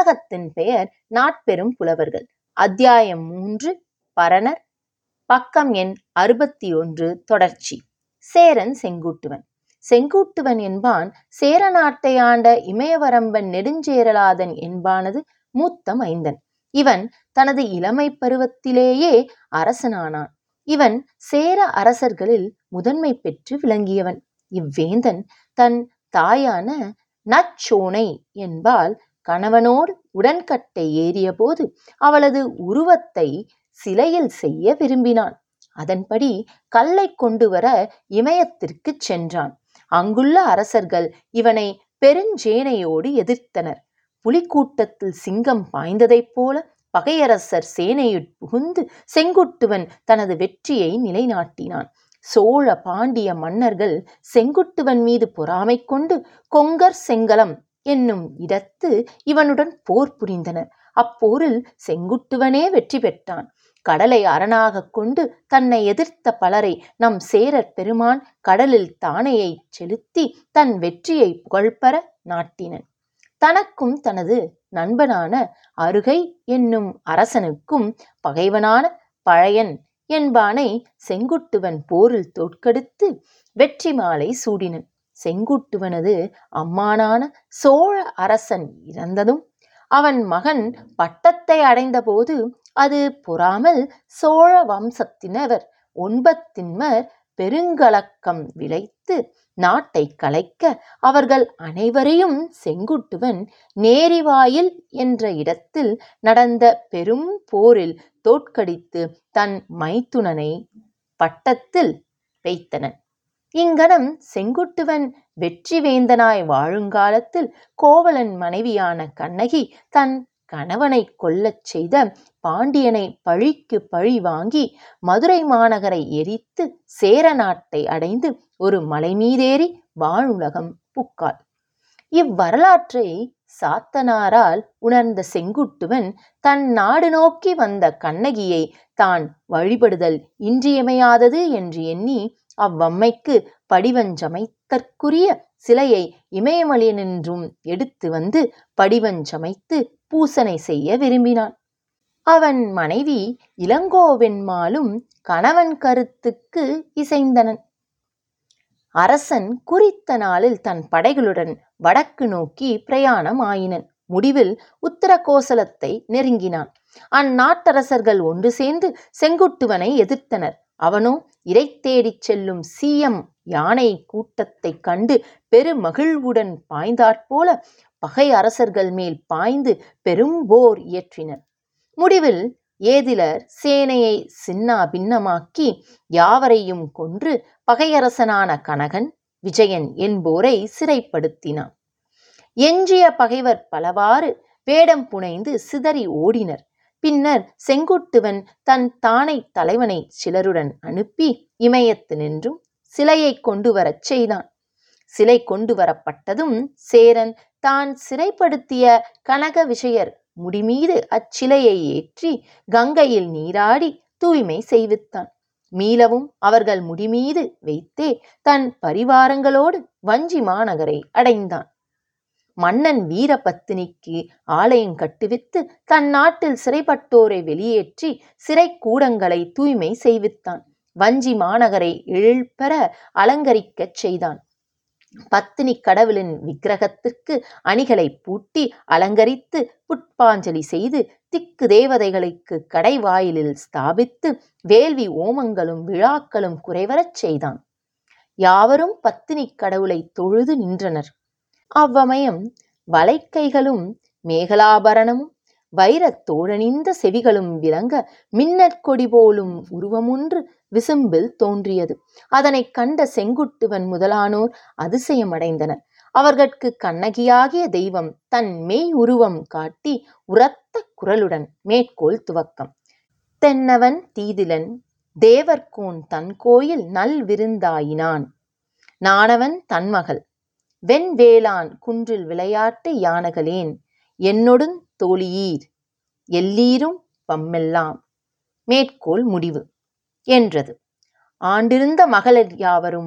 புத்தகத்தின் பெயர் நாட்பெரும் புலவர்கள் அத்தியாயம் மூன்று பரணர் பக்கம் எண் அறுபத்தி ஒன்று தொடர்ச்சி சேரன் செங்குட்டுவன் செங்குட்டுவன் என்பான் சேர நாட்டை ஆண்ட இமயவரம்பன் நெடுஞ்சேரலாதன் என்பானது மூத்த மைந்தன் இவன் தனது இளமை பருவத்திலேயே அரசனானான் இவன் சேர அரசர்களில் முதன்மை பெற்று விளங்கியவன் இவ்வேந்தன் தன் தாயான நச்சோனை என்பால் கணவனோடு உடன்கட்டை ஏறியபோது அவளது உருவத்தை சிலையில் செய்ய விரும்பினான் அதன்படி கல்லை கொண்டு வர இமயத்திற்குச் சென்றான் அங்குள்ள அரசர்கள் இவனை பெருஞ்சேனையோடு எதிர்த்தனர் புலிக்கூட்டத்தில் சிங்கம் பாய்ந்ததைப் போல பகையரசர் சேனையுட் புகுந்து செங்குட்டுவன் தனது வெற்றியை நிலைநாட்டினான் சோழ பாண்டிய மன்னர்கள் செங்குட்டுவன் மீது பொறாமை கொண்டு கொங்கர் செங்கலம் என்னும் இடத்து இவனுடன் போர் புரிந்தனர் அப்போரில் செங்குட்டுவனே வெற்றி பெற்றான் கடலை அரணாகக் கொண்டு தன்னை எதிர்த்த பலரை நம் சேரர் பெருமான் கடலில் தானையை செலுத்தி தன் வெற்றியை புகழ்பெற நாட்டினன் தனக்கும் தனது நண்பனான அருகை என்னும் அரசனுக்கும் பகைவனான பழையன் என்பானை செங்குட்டுவன் போரில் தோற்கடித்து வெற்றி மாலை சூடினன் செங்குட்டுவனது அம்மானான சோழ அரசன் இறந்ததும் அவன் மகன் பட்டத்தை அடைந்தபோது அது பொறாமல் சோழ வம்சத்தினவர் ஒன்பத்தின்மர் பெருங்கலக்கம் விளைத்து நாட்டை கலைக்க அவர்கள் அனைவரையும் செங்குட்டுவன் நேரிவாயில் என்ற இடத்தில் நடந்த பெரும் போரில் தோற்கடித்து தன் மைத்துனனை பட்டத்தில் வைத்தனன் இங்கனம் செங்குட்டுவன் வெற்றி வேந்தனாய் வாழுங்காலத்தில் கோவலன் மனைவியான கண்ணகி தன் கணவனை கொல்லச் செய்த பாண்டியனை பழிக்கு பழி வாங்கி மதுரை மாநகரை எரித்து சேர நாட்டை அடைந்து ஒரு மலை மீதேறி வானுலகம் புக்காள் இவ்வரலாற்றை சாத்தனாரால் உணர்ந்த செங்குட்டுவன் தன் நாடு நோக்கி வந்த கண்ணகியை தான் வழிபடுதல் இன்றியமையாதது என்று எண்ணி அவ்வம்மைக்கு படிவஞ்சமைத்தற்குரிய சிலையை இமயமலையினின்றும் எடுத்து வந்து படிவஞ்சமைத்து பூசனை செய்ய விரும்பினான் அவன் மனைவி இளங்கோவென்மாலும் கணவன் கருத்துக்கு இசைந்தனன் அரசன் குறித்த நாளில் தன் படைகளுடன் வடக்கு நோக்கி பிரயாணம் ஆயினன் முடிவில் உத்தர கோசலத்தை நெருங்கினான் அந்நாட்டரசர்கள் ஒன்று சேர்ந்து செங்குட்டுவனை எதிர்த்தனர் அவனோ இறை தேடிச் செல்லும் சீயம் யானை கூட்டத்தைக் கண்டு பெருமகிழ்வுடன் பாய்ந்தாற்போல பகை அரசர்கள் மேல் பாய்ந்து பெரும் போர் இயற்றினர் முடிவில் ஏதிலர் சேனையை சின்னா பின்னமாக்கி யாவரையும் கொன்று பகையரசனான கனகன் விஜயன் என்போரை சிறைப்படுத்தினான் எஞ்சிய பகைவர் பலவாறு வேடம் புனைந்து சிதறி ஓடினர் பின்னர் செங்குட்டுவன் தன் தானை தலைவனை சிலருடன் அனுப்பி இமயத்து நின்றும் சிலையை கொண்டு வரச் செய்தான் சிலை கொண்டு வரப்பட்டதும் சேரன் தான் சிறைப்படுத்திய கனக விஷயர் முடிமீது அச்சிலையை ஏற்றி கங்கையில் நீராடி தூய்மை செய்வித்தான் மீளவும் அவர்கள் முடிமீது வைத்தே தன் பரிவாரங்களோடு வஞ்சி மாநகரை அடைந்தான் மன்னன் வீரபத்தினிக்கு ஆலயம் கட்டுவித்து தன் நாட்டில் சிறைப்பட்டோரை வெளியேற்றி சிறை கூடங்களை தூய்மை செய்வித்தான் வஞ்சி மாநகரை எழில்பெற அலங்கரிக்கச் செய்தான் பத்தினி கடவுளின் விக்கிரகத்திற்கு அணிகளை பூட்டி அலங்கரித்து புட்பாஞ்சலி செய்து திக்கு தேவதைகளுக்கு கடைவாயிலில் ஸ்தாபித்து வேள்வி ஓமங்களும் விழாக்களும் குறைவரச் செய்தான் யாவரும் பத்தினி கடவுளை தொழுது நின்றனர் அவ்வமயம் வலைக்கைகளும் மேகலாபரணமும் வைரத் தோழணிந்த செவிகளும் விளங்க மின்னற்கொடி போலும் உருவமொன்று விசும்பில் தோன்றியது அதனைக் கண்ட செங்குட்டுவன் முதலானோர் அதிசயமடைந்தனர் அவர்கட்கு கண்ணகியாகிய தெய்வம் தன் மெய் உருவம் காட்டி உரத்த குரலுடன் மேற்கோள் துவக்கம் தென்னவன் தீதிலன் தேவர்கோன் தன் கோயில் நல் விருந்தாயினான் நானவன் தன்மகள் வெண்வேளான் குன்றில் விளையாட்டு யானகளேன் என்னொடுந் தோழியீர் எல்லீரும் வம்மெல்லாம் மேற்கோள் முடிவு என்றது ஆண்டிருந்த மகளிர் யாவரும்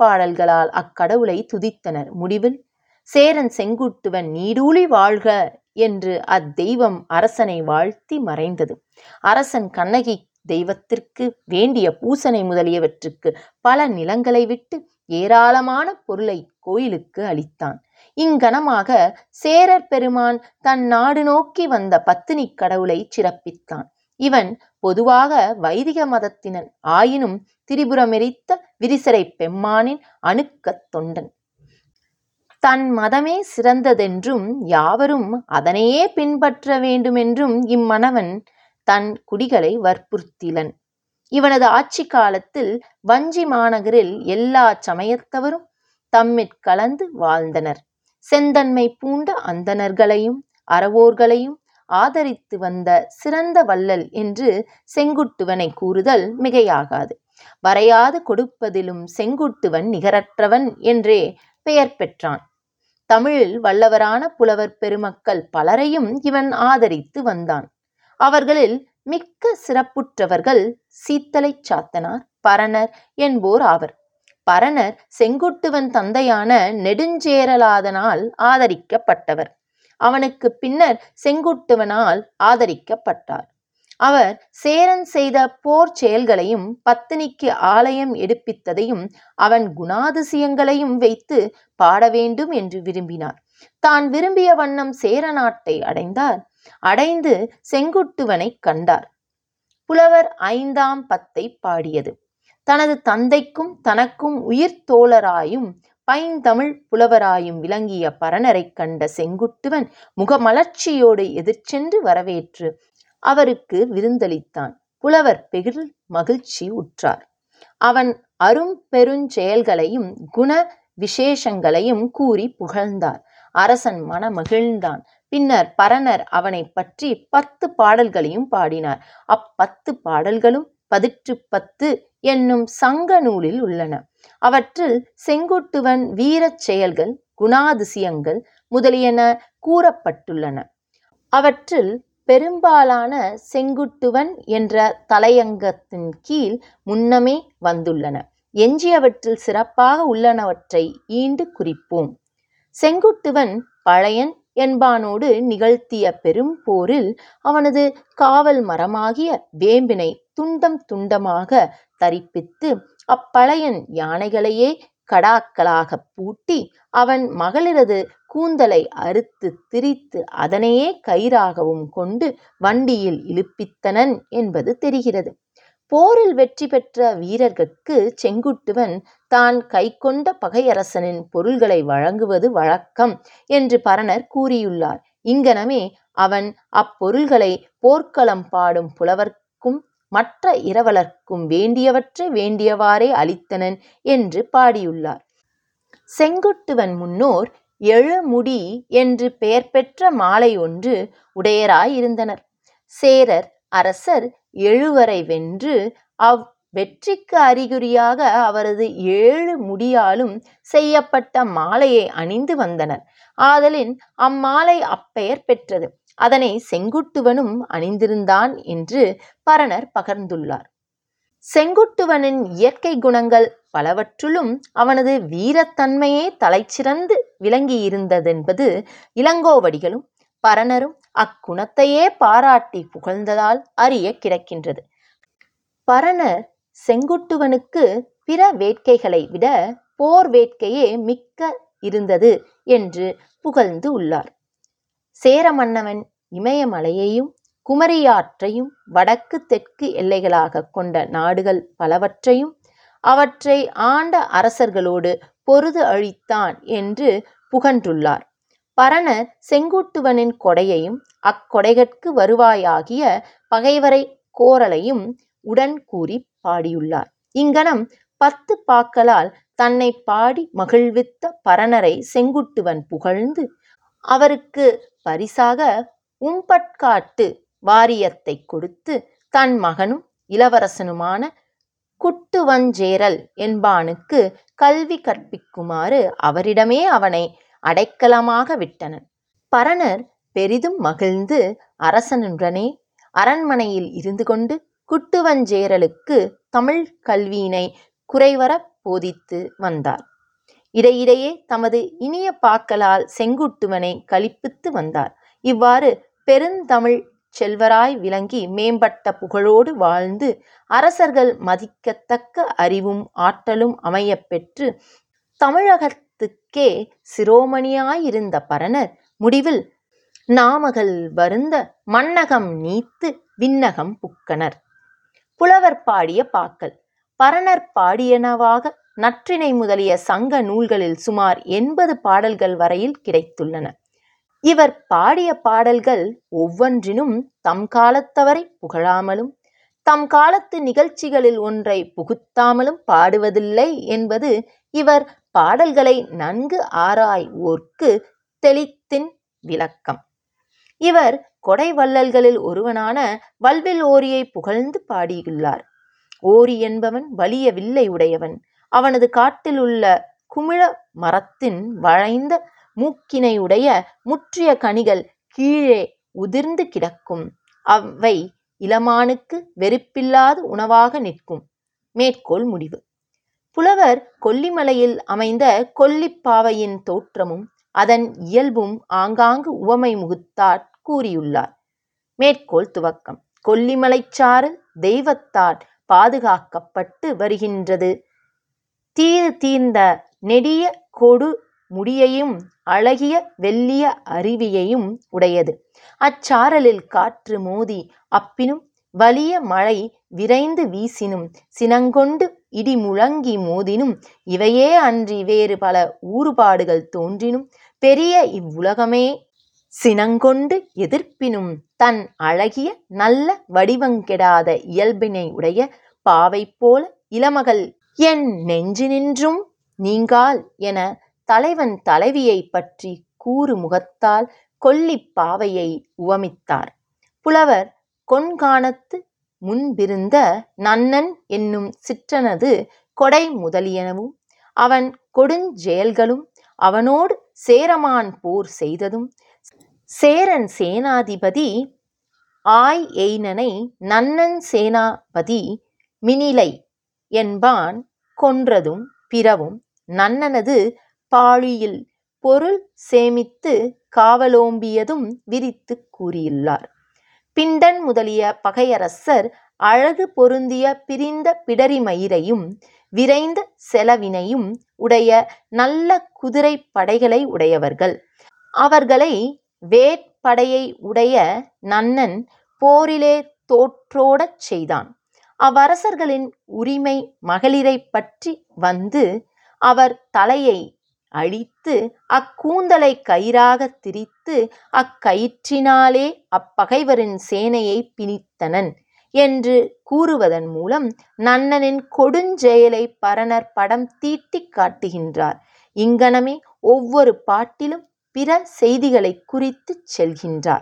அருட்பாடல்களால் அக்கடவுளை துதித்தனர் முடிவில் சேரன் செங்குட்டுவன் நீடூழி வாழ்க என்று அத்தெய்வம் அரசனை வாழ்த்தி மறைந்தது அரசன் கண்ணகி தெய்வத்திற்கு வேண்டிய பூசனை முதலியவற்றுக்கு பல நிலங்களை விட்டு ஏராளமான பொருளை கோயிலுக்கு அளித்தான் இங்கனமாக சேரர் பெருமான் தன் நாடு நோக்கி வந்த பத்தினி கடவுளை சிறப்பித்தான் இவன் பொதுவாக வைதிக மதத்தினன் ஆயினும் திரிபுரமெரித்த விரிசரை பெம்மானின் அணுக்கத் தொண்டன் தன் மதமே சிறந்ததென்றும் யாவரும் அதனையே பின்பற்ற வேண்டுமென்றும் இம்மணவன் தன் குடிகளை வற்புறுத்திலன் இவனது ஆட்சி காலத்தில் வஞ்சி மாநகரில் எல்லா சமயத்தவரும் தம்மிற் கலந்து வாழ்ந்தனர் செந்தன்மை பூண்ட அந்தணர்களையும் அறவோர்களையும் ஆதரித்து வந்த சிறந்த வள்ளல் என்று செங்குட்டுவனை கூறுதல் மிகையாகாது வரையாது கொடுப்பதிலும் செங்குட்டுவன் நிகரற்றவன் என்றே பெயர் பெற்றான் தமிழில் வல்லவரான புலவர் பெருமக்கள் பலரையும் இவன் ஆதரித்து வந்தான் அவர்களில் மிக்க சிறப்புற்றவர்கள் சீத்தலை சாத்தனார் பரணர் என்போர் ஆவர் பரணர் செங்குட்டுவன் தந்தையான நெடுஞ்சேரலாதனால் ஆதரிக்கப்பட்டவர் அவனுக்கு பின்னர் செங்குட்டுவனால் ஆதரிக்கப்பட்டார் அவர் சேரன் செய்த போர் செயல்களையும் பத்தினிக்கு ஆலயம் எடுப்பித்ததையும் அவன் குணாதிசயங்களையும் வைத்து பாட வேண்டும் என்று விரும்பினார் தான் விரும்பிய வண்ணம் சேர நாட்டை அடைந்தார் அடைந்து செங்குட்டுவனை கண்டார் புலவர் ஐந்தாம் பத்தை பாடியது தனது தந்தைக்கும் தனக்கும் உயிர் தோழராயும் பைந்தமிழ் புலவராயும் விளங்கிய பரணரைக் கண்ட செங்குட்டுவன் முகமலர்ச்சியோடு எதிர்ச்சென்று வரவேற்று அவருக்கு விருந்தளித்தான் புலவர் பெகில் மகிழ்ச்சி உற்றார் அவன் அரும் பெருஞ்செயல்களையும் குண விசேஷங்களையும் கூறி புகழ்ந்தார் அரசன் மனமகிழ்ந்தான் பின்னர் பரணர் அவனை பற்றி பத்து பாடல்களையும் பாடினார் அப்பத்து பாடல்களும் பதிற்று பத்து என்னும் சங்க நூலில் உள்ளன அவற்றில் செங்குட்டுவன் வீரச் செயல்கள் குணாதிசயங்கள் முதலியன கூறப்பட்டுள்ளன அவற்றில் பெரும்பாலான செங்குட்டுவன் என்ற தலையங்கத்தின் கீழ் முன்னமே வந்துள்ளன எஞ்சியவற்றில் சிறப்பாக உள்ளனவற்றை ஈண்டு குறிப்போம் செங்குட்டுவன் பழையன் என்பானோடு நிகழ்த்திய பெரும் போரில் அவனது காவல் மரமாகிய வேம்பினை துண்டம் துண்டமாக தரிப்பித்து அப்பழையன் யானைகளையே கடாக்களாகப் பூட்டி அவன் மகளிரது கூந்தலை அறுத்து திரித்து அதனையே கயிறாகவும் கொண்டு வண்டியில் இழுப்பித்தனன் என்பது தெரிகிறது போரில் வெற்றி பெற்ற வீரர்கட்கு செங்குட்டுவன் தான் கைக்கொண்ட பகையரசனின் பொருள்களை வழங்குவது வழக்கம் என்று பரணர் கூறியுள்ளார் இங்கனமே அவன் அப்பொருள்களை போர்க்களம் பாடும் புலவர்க்கும் மற்ற இரவலர்க்கும் வேண்டியவற்றை வேண்டியவாறே அளித்தனன் என்று பாடியுள்ளார் செங்குட்டுவன் முன்னோர் எழுமுடி என்று பெயர் பெற்ற மாலை ஒன்று உடையராயிருந்தனர் சேரர் அரசர் எழுவரை வென்று அவ் வெற்றிக்கு அறிகுறியாக அவரது ஏழு முடியாலும் செய்யப்பட்ட மாலையை அணிந்து வந்தனர் ஆதலின் அம்மாலை அப்பெயர் பெற்றது அதனை செங்குட்டுவனும் அணிந்திருந்தான் என்று பரணர் பகர்ந்துள்ளார் செங்குட்டுவனின் இயற்கை குணங்கள் பலவற்றுள்ளும் அவனது வீரத்தன்மையே தலைச்சிறந்து விளங்கியிருந்ததென்பது இளங்கோவடிகளும் பரணரும் அக்குணத்தையே பாராட்டி புகழ்ந்ததால் அறிய கிடக்கின்றது பரணர் செங்குட்டுவனுக்கு பிற வேட்கைகளை விட போர் வேட்கையே மிக்க இருந்தது என்று புகழ்ந்து உள்ளார் சேர மன்னவன் இமயமலையையும் குமரியாற்றையும் வடக்கு தெற்கு எல்லைகளாக கொண்ட நாடுகள் பலவற்றையும் அவற்றை ஆண்ட அரசர்களோடு பொருது அழித்தான் என்று புகன்றுள்ளார் பரணர் செங்குட்டுவனின் கொடையையும் அக்கொடைகட்கு வருவாயாகிய பகைவரை கோரலையும் உடன் கூறி பாடியுள்ளார் இங்கனம் பத்து பாக்களால் தன்னை பாடி மகிழ்வித்த பரணரை செங்குட்டுவன் புகழ்ந்து அவருக்கு பரிசாக உம்பட்காட்டு வாரியத்தை கொடுத்து தன் மகனும் இளவரசனுமான குட்டுவஞ்சேரல் என்பானுக்கு கல்வி கற்பிக்குமாறு அவரிடமே அவனை அடைக்கலமாக விட்டனன் பரணர் பெரிதும் மகிழ்ந்து அரசனுடனே அரண்மனையில் இருந்து கொண்டு குட்டுவஞ்சேரலுக்கு தமிழ் கல்வியினை குறைவர போதித்து வந்தார் இடையிடையே தமது இனிய பாக்களால் செங்குட்டுவனை களிப்பித்து வந்தார் இவ்வாறு பெருந்தமிழ் செல்வராய் விளங்கி மேம்பட்ட புகழோடு வாழ்ந்து அரசர்கள் மதிக்கத்தக்க அறிவும் ஆற்றலும் அமையப் பெற்று தமிழகத்துக்கே சிரோமணியாயிருந்த பரணர் முடிவில் நாமகள் வருந்த மண்ணகம் நீத்து விண்ணகம் புக்கனர் புலவர் பாடிய பாக்கள் பரணர் பாடியனவாக நற்றிணை முதலிய சங்க நூல்களில் சுமார் எண்பது பாடல்கள் வரையில் கிடைத்துள்ளன இவர் பாடிய பாடல்கள் ஒவ்வொன்றினும் தம் காலத்தவரை புகழாமலும் தம் காலத்து நிகழ்ச்சிகளில் ஒன்றை புகுத்தாமலும் பாடுவதில்லை என்பது இவர் பாடல்களை நன்கு ஆராய்வோர்க்கு தெளித்தின் விளக்கம் இவர் கொடைவள்ளல்களில் ஒருவனான வல்வில் ஓரியை புகழ்ந்து பாடியுள்ளார் ஓரி என்பவன் வலிய வில்லை உடையவன் அவனது காட்டில் உள்ள குமிழ மரத்தின் வளைந்த மூக்கினையுடைய முற்றிய கனிகள் கீழே உதிர்ந்து கிடக்கும் அவை இளமானுக்கு வெறுப்பில்லாத உணவாக நிற்கும் மேற்கோள் முடிவு புலவர் கொல்லிமலையில் அமைந்த கொல்லிப்பாவையின் தோற்றமும் அதன் இயல்பும் ஆங்காங்கு உவமை முகுத்தாற் கூறியுள்ளார் மேற்கோள் துவக்கம் கொல்லிமலைச்சாரல் தெய்வத்தால் பாதுகாக்கப்பட்டு வருகின்றது தீது தீர்ந்த நெடிய கொடு முடியையும் அழகிய வெள்ளிய அருவியையும் உடையது அச்சாரலில் காற்று மோதி அப்பினும் வலிய மழை விரைந்து வீசினும் சினங்கொண்டு இடி முழங்கி மோதினும் இவையே அன்றி வேறு பல ஊறுபாடுகள் தோன்றினும் பெரிய இவ்வுலகமே சினங்கொண்டு எதிர்ப்பினும் தன் அழகிய நல்ல வடிவங்கெடாத இயல்பினை உடைய பாவை போல இளமகள் என் நெஞ்சினின்றும் நீங்கால் என தலைவன் தலைவியை பற்றி கூறு முகத்தால் கொல்லிப் பாவையை உவமித்தார் புலவர் கொண்கானத்து முன்பிருந்த நன்னன் என்னும் சிற்றனது கொடை முதலியனவும் அவன் கொடுஞ்செயல்களும் அவனோடு சேரமான் போர் செய்ததும் சேரன் சேனாதிபதி ஆய் எய்னனை நன்னன் சேனாபதி மினிலை என்பான் கொன்றதும் பிறவும் நன்னனது பாழியில் பொருள் சேமித்து காவலோம்பியதும் விரித்துக் கூறியுள்ளார் பிண்டன் முதலிய பகையரசர் அழகு பொருந்திய பிரிந்த பிடரிமயிரையும் விரைந்த செலவினையும் உடைய நல்ல குதிரை படைகளை உடையவர்கள் அவர்களை வேட்படையை உடைய நன்னன் போரிலே தோற்றோடச் செய்தான் அவ்வரசர்களின் உரிமை மகளிரைப் பற்றி வந்து அவர் தலையை அழித்து அக்கூந்தலை கயிறாகத் திரித்து அக்கயிற்றினாலே அப்பகைவரின் சேனையை பிணித்தனன் என்று கூறுவதன் மூலம் நன்னனின் கொடுஞ்செயலை பரணர் படம் தீட்டிக் காட்டுகின்றார் இங்ஙனமே ஒவ்வொரு பாட்டிலும் பிற செய்திகளைக் குறித்துச் செல்கின்றார்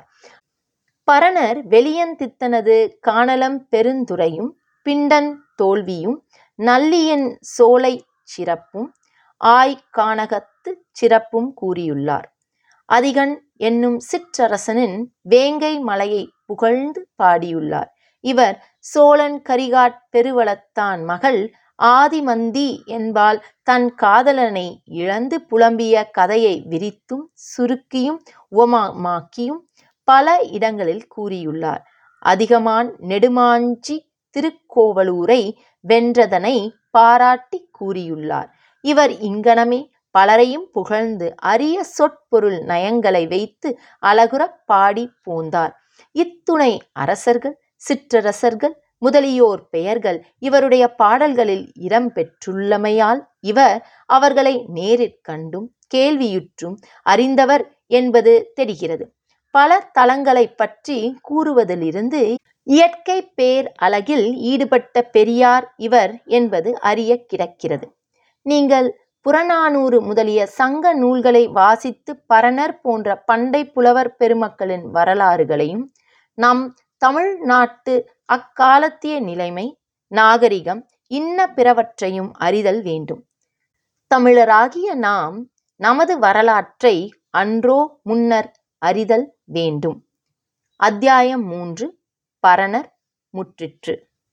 பரணர் வெளியந்தித்தனது கானலம் பெருந்துறையும் பிண்டன் தோல்வியும் நல்லியன் சோலைச் சிறப்பும் ஆய் கானகத்துச் சிறப்பும் கூறியுள்ளார் அதிகன் என்னும் சிற்றரசனின் வேங்கை மலையைப் புகழ்ந்து பாடியுள்ளார் இவர் சோழன் கரிகாட் பெருவளத்தான் மகள் ஆதிமந்தி என்பாள் தன் காதலனை இழந்து புலம்பிய கதையை விரித்தும் சுருக்கியும் உவமமாக்கியும் பல இடங்களில் கூறியுள்ளார் அதிகமான் நெடுமாஞ்சி திருக்கோவலூரை வென்றதனை பாராட்டிக் கூறியுள்ளார் இவர் இங்ஙனமே பலரையும் புகழ்ந்து அரிய சொற்பொருள் நயங்களை வைத்து அழகுறப் பாடிப் போந்தார் இத்துணை அரசர்கள் சிற்றரசர்கள் முதலியோர் பெயர்கள் இவருடைய பாடல்களில் இடம் பெற்றுள்ளமையால் இவர் அவர்களை நேரிற் கண்டும் கேள்வியுற்றும் அறிந்தவர் என்பது தெரிகிறது பல தலங்களைப் பற்றி கூறுவதிலிருந்து இயற்கை பேர் அழகில் ஈடுபட்ட பெரியார் இவர் என்பது அறியக் கிடக்கிறது நீங்கள் புறநானூறு முதலிய சங்க நூல்களை வாசித்து பரணர் போன்ற பண்டை புலவர் பெருமக்களின் வரலாறுகளையும் நம் தமிழ் நாட்டு அக்காலத்திய நிலைமை நாகரிகம் இன்ன பிறவற்றையும் அறிதல் வேண்டும் தமிழராகிய நாம் நமது வரலாற்றை அன்றோ முன்னர் அறிதல் வேண்டும் அத்தியாயம் மூன்று பரணர் முற்றிற்று